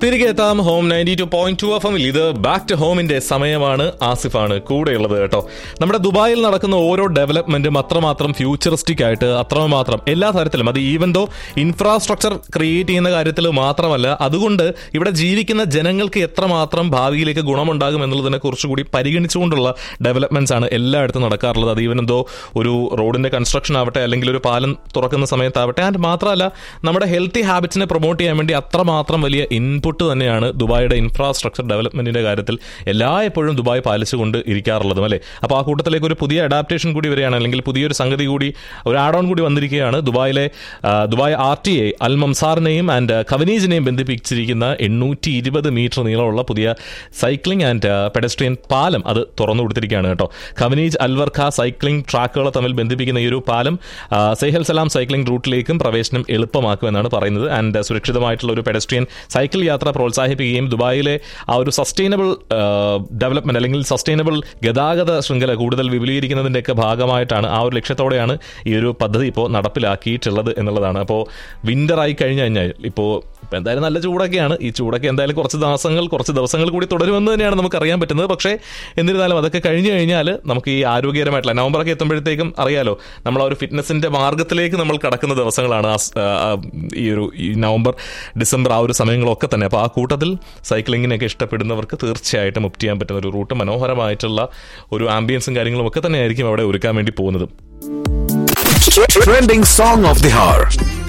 തിരികെ എത്താം home ninety two point two F എമ്മിൽ ഇത് ബാക്ക് ടു ഹോമിന്റെ സമയമാണ് ആസിഫാണ് കൂടെയുള്ളത് കേട്ടോ നമ്മുടെ ദുബായിൽ നടക്കുന്ന ഓരോ ഡെവലപ്മെന്റും അത്രമാത്രം ഫ്യൂച്ചറിസ്റ്റിക് ആയിട്ട് അത്രമാത്രം എല്ലാ തരത്തിലും അത് ഈവൻ ദോ ഇൻഫ്രാസ്ട്രക്ചർ ക്രിയേറ്റ് ചെയ്യുന്ന കാര്യത്തിൽ മാത്രമല്ല അതുകൊണ്ട് ഇവിടെ ജീവിക്കുന്ന ജനങ്ങൾക്ക് എത്രമാത്രം ഭാവിയിലേക്ക് ഗുണമുണ്ടാകും എന്നുള്ളതിനെ കുറിച്ചുകൂടി പരിഗണിച്ചുകൊണ്ടുള്ള ഡെവലപ്മെന്റ്സ് ആണ് എല്ലായിടത്തും നടക്കാറുള്ളത് അത് ഈവൻ എന്തോ ഒരു റോഡിന്റെ കൺസ്ട്രക്ഷൻ ആവട്ടെ അല്ലെങ്കിൽ ഒരു പാലം തുറക്കുന്ന സമയത്താവട്ടെ ആൻഡ് മാത്രമല്ല നമ്മുടെ ഹെൽത്തി ഹാബിറ്റ്സിനെ പ്രൊമോട്ട് ചെയ്യാൻ വേണ്ടി അത്രമാത്രം വലിയ ഇൻപുട്ട് തന്നെയാണ് ദുബായിയുടെ ഇൻഫ്രാസ്ട്രക്ചർ ഡെവലപ്മെന്റിന്റെ കാര്യത്തിൽ എല്ലായ്പ്പോഴും ദുബായ് പാലിച്ചുകൊണ്ട് ഇരിക്കാറുള്ളതും അല്ലേ അപ്പോൾ ആ കൂട്ടത്തിലേക്ക് ഒരു പുതിയ അഡാപ്റ്റേഷൻ കൂടി വരികയാണ് അല്ലെങ്കിൽ പുതിയൊരു സംഗതി കൂടി ഒരു ആഡ് ഓൺ കൂടി വന്നിരിക്കുകയാണ് ദുബായിലെ ആ, Dubai R T A Al മംസാറിനെയും ആൻഡ് ഖവനീജിനെയും ബന്ധിപ്പിച്ചിരിക്കുന്ന എണ്ണൂറ്റി ഇരുപത് മീറ്റർ നീളമുള്ള പുതിയ സൈക്ലിംഗ് ആൻഡ് പെഡസ്ട്രിയൻ പാലം അത് തുറന്നു കൊടുത്തിരിക്കുകയാണ് കേട്ടോ ഖവനീജ് അൽവർഖ സൈക്ലിംഗ് ട്രാക്കുകളെ തമ്മിൽ ബന്ധിപ്പിക്കുന്ന ഈ ഒരു പാലം ആ, സൈഹൽ സലാം സൈക്ലിംഗ് റൂട്ടിലേക്കും പ്രവേശനം എളുപ്പമാക്കുമെന്നാണ് പറയുന്നത് ആൻഡ് സുരക്ഷിതമായിട്ടുള്ള ഒരു പെഡസ്ട്രിയൻ സൈക്കിൾ യാത്ര പ്രോത്സാഹിപ്പിക്കുകയും ദുബായിലെ ആ ഒരു സസ്റ്റൈനബിൾ ഡെവലപ്മെന്റ് അല്ലെങ്കിൽ സസ്റ്റൈനബിൾ ഗതാഗത ശൃംഖല കൂടുതൽ വിപുലീകരിക്കുന്നതിൻ്റെയൊക്കെ ഭാഗമായിട്ടാണ് ആ ഒരു ലക്ഷ്യത്തോടെയാണ് ഈ ഒരു പദ്ധതി ഇപ്പോൾ നടപ്പിലാക്കിയിട്ടുള്ളത് എന്നുള്ളതാണ് അപ്പോൾ വിന്റർ ആയി കഴിഞ്ഞു കഴിഞ്ഞാൽ ഇപ്പോൾ ഇപ്പം എന്തായാലും നല്ല ചൂടൊക്കെയാണ് ഈ ചൂടൊക്കെ എന്തായാലും കുറച്ച് ദിവസങ്ങൾ കുറച്ച് ദിവസങ്ങൾ കൂടി തുടരുമെന്ന് തന്നെയാണ് നമുക്ക് അറിയാൻ പറ്റുന്നത് പക്ഷേ എന്നിരുന്നാലും അതൊക്കെ കഴിഞ്ഞു കഴിഞ്ഞാൽ നമുക്ക് ഈ ആരോഗ്യകരമായിട്ടുള്ള നവംബറൊക്കെ എത്തുമ്പോഴത്തേക്കും അറിയാലോ നമ്മൾ ആ ഒരു ഫിറ്റ്നസിന്റെ മാർഗത്തിലേക്ക് നമ്മൾ കടക്കുന്ന ദിവസങ്ങളാണ് ആ സ്- ആ, ഈ ഒരു ഈ നവംബർ ഡിസംബർ ആ ഒരു സമയങ്ങളൊക്കെ തന്നെ അപ്പോൾ ആ കൂട്ടത്തിൽ സൈക്ലിങ്ങിനൊക്കെ ഇഷ്ടപ്പെടുന്നവർക്ക് തീർച്ചയായിട്ടും ഒപ്റ്റ് ചെയ്യാൻ പറ്റുന്ന ഒരു റൂട്ട് മനോഹരമായിട്ടുള്ള ഒരു ആംബിയൻസും കാര്യങ്ങളും ഒക്കെ തന്നെ ആയിരിക്കും അവിടെ ഒരുക്കാൻ വേണ്ടി പോകുന്നത് Trending song of the hour.